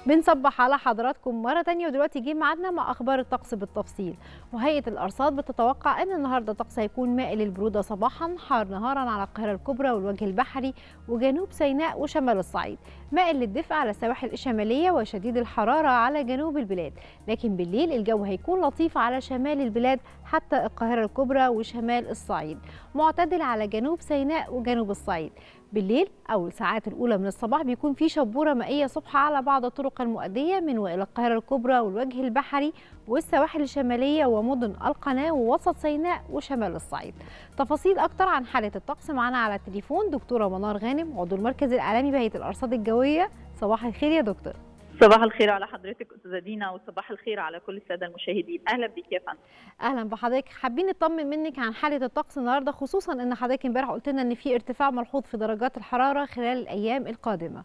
بنصبح على حضراتكم مرة تانية ودلوقتي جه ميعادنا مع أخبار الطقس بالتفصيل وهيئة الأرصاد بتتوقع أن النهاردة الطقس هيكون مائل للبرودة صباحا حار نهارا على القاهرة الكبرى والوجه البحري وجنوب سيناء وشمال الصعيد مائل للدفء على السواحل الشمالية وشديد الحرارة على جنوب البلاد لكن بالليل الجو هيكون لطيف على شمال البلاد حتى القاهرة الكبرى وشمال الصعيد معتدل على جنوب سيناء وجنوب الصعيد بالليل أو الساعات الأولى من الصباح بيكون في شبورة مائية صبح على بعض الطرق المؤدية من وإلى القاهرة الكبرى والوجه البحري والسواحل الشمالية ومدن القناة ووسط سيناء وشمال الصعيد تفاصيل أكتر عن حالة الطقس معنا على التليفون دكتورة منار غانم عضو المركز الإعلامي بهيئة الأرصاد الجوية صباح الخير يا دكتور صباح الخير على حضرتك استاذه دينا وصباح الخير على كل الساده المشاهدين اهلا بك يا فندم اهلا بحضرتك حابين نطمن منك عن حاله الطقس النهارده خصوصا ان حضرتك امبارح قلت لنا ان في ارتفاع ملحوظ في درجات الحراره خلال الايام القادمه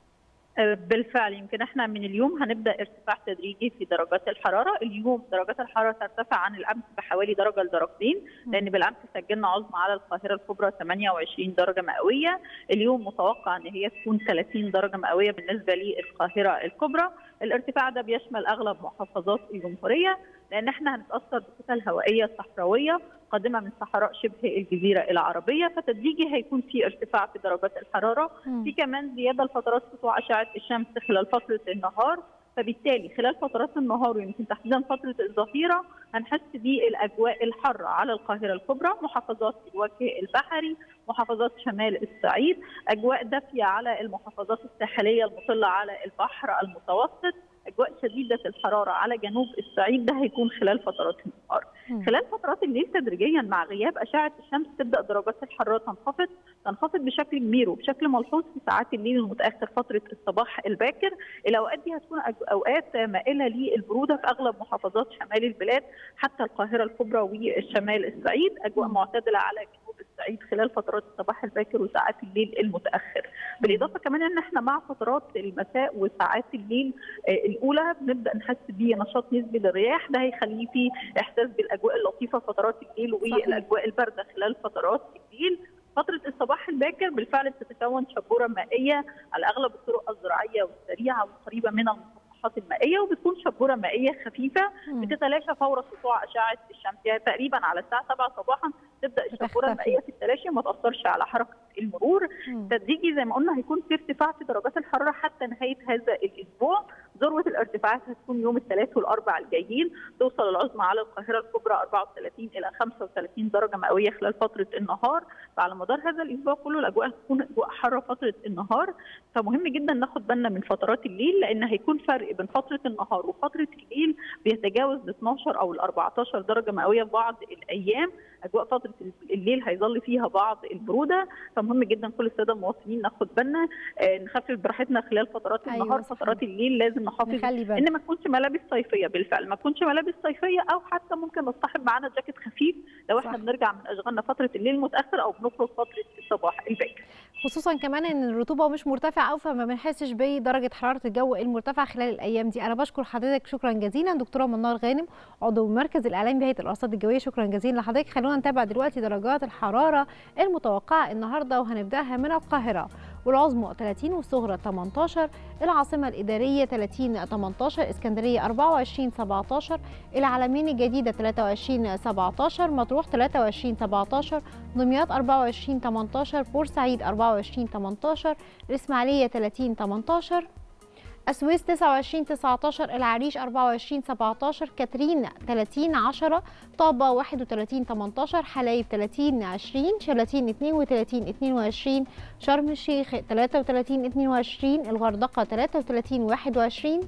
بالفعل يمكن احنا من اليوم هنبدا ارتفاع تدريجي في درجات الحراره، اليوم درجات الحراره ترتفع عن الامس بحوالي درجه لدرجتين لان بالامس سجلنا عظمى على القاهره الكبرى 28 درجه مئويه، اليوم متوقع ان هي تكون 30 درجه مئويه بالنسبه للقاهره الكبرى، الارتفاع ده بيشمل اغلب محافظات الجمهوريه لان احنا هنتاثر بكتل هوائيه صحراويه قادمه من صحراء شبه الجزيره العربيه فتدريجي هيكون في ارتفاع في درجات الحراره م. في كمان زياده لفترات سطوع اشعه الشمس خلال فتره النهار فبالتالي خلال فترات النهار ويمكن تحديدا فتره الظهيره هنحس بالاجواء الحاره على القاهره الكبرى محافظات الوجه البحري محافظات شمال الصعيد اجواء دافيه على المحافظات الساحليه المطله على البحر المتوسط اجواء شديده الحراره على جنوب الصعيد ده هيكون خلال فترات النهار خلال فترات الليل تدريجيا مع غياب اشعه الشمس تبدا درجات الحراره تنخفض تنخفض بشكل كبير وبشكل ملحوظ في ساعات الليل المتاخر فتره الصباح الباكر الاوقات دي هتكون اوقات مائله للبروده في اغلب محافظات شمال البلاد حتى القاهره الكبرى والشمال الصعيد اجواء معتدله على جنوب الصعيد خلال فترات الصباح الباكر وساعات الليل المتاخر بالاضافه كمان ان احنا مع فترات المساء وساعات الليل الاولى بنبدا نحس بنشاط نسبي للرياح ده هيخليه في احساس بالاجواء اللطيفه فترات الليل والاجواء البارده خلال فترات الليل فترة الصباح الباكر بالفعل بتتكون شبورة مائية على أغلب الطرق الزراعية والسريعة والقريبة من المسطحات المائية وبتكون شبورة مائية خفيفة بتتلاشى فور سطوع أشعة الشمس يعني تقريبا على الساعة 7 صباحا تبدأ الشبورة المائية في التلاشي ما تأثرش على حركة المرور تدريجي زي ما قلنا هيكون في ارتفاع في درجات الحرارة حتى نهاية هذا الأسبوع ذروه الارتفاعات هتكون يوم الثلاث والاربع الجايين توصل العظمى على القاهره الكبرى 34 الى 35 درجه مئويه خلال فتره النهار فعلى مدار هذا الاسبوع كله الاجواء هتكون اجواء حاره فتره النهار فمهم جدا ناخد بالنا من فترات الليل لان هيكون فرق بين فتره النهار وفتره الليل بيتجاوز ال 12 او ال 14 درجه مئويه في بعض الايام اجواء فتره الليل هيظل فيها بعض البروده فمهم جدا كل الساده المواطنين ناخد بالنا آه نخفف براحتنا خلال فترات النهار أيوة فترات الليل لازم نحافظ ان ما تكونش ملابس صيفيه بالفعل ما تكونش ملابس صيفيه او حتى ممكن نصطحب معانا جاكيت خفيف لو احنا صح. بنرجع من اشغالنا فتره الليل المتاخر او بنخرج فتره الصباح الباكر خصوصا كمان ان الرطوبه مش مرتفعه قوي فما بنحسش بدرجه حراره الجو المرتفعه خلال الايام دي انا بشكر حضرتك شكرا جزيلا دكتوره منار غانم عضو مركز الاعلام بهيئه الارصاد الجويه شكرا جزيلا لحضرتك خلونا نتابع دلوقتي درجات الحراره المتوقعه النهارده وهنبداها من القاهره والعظمى 30 والصغرى 18 العاصمة الإدارية 30 18 اسكندرية 24 17 العلمين الجديدة 23 17 مطروح 23 17 دمياط 24 18 بورسعيد 24 18 الإسماعيلية 30 18 السويس 29 19 العريش 24 17 كاترين 30 10 طابة 31 18 حلايب 30 20 شلاتين 32 22 شرم الشيخ 33 22 الغردقة 33 21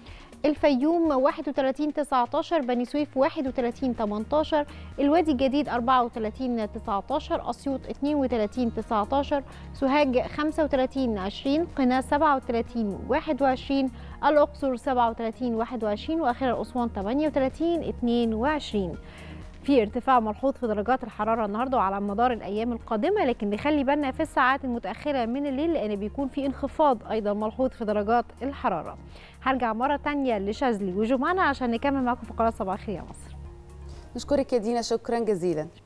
الفيوم 31 19 بني سويف 31 18 الوادي الجديد 34 19 اسيوط 32 19 سوهاج 35 20 قنا 37 21 الاقصر 37 21 واخيرا اسوان 38 22 في ارتفاع ملحوظ في درجات الحراره النهارده وعلى مدار الايام القادمه لكن نخلي بالنا في الساعات المتاخره من الليل لان بيكون في انخفاض ايضا ملحوظ في درجات الحراره هرجع مره ثانيه لشاذلي وجمانه عشان نكمل معاكم فقرات صباح الخير يا مصر نشكرك يا دينا شكرا جزيلا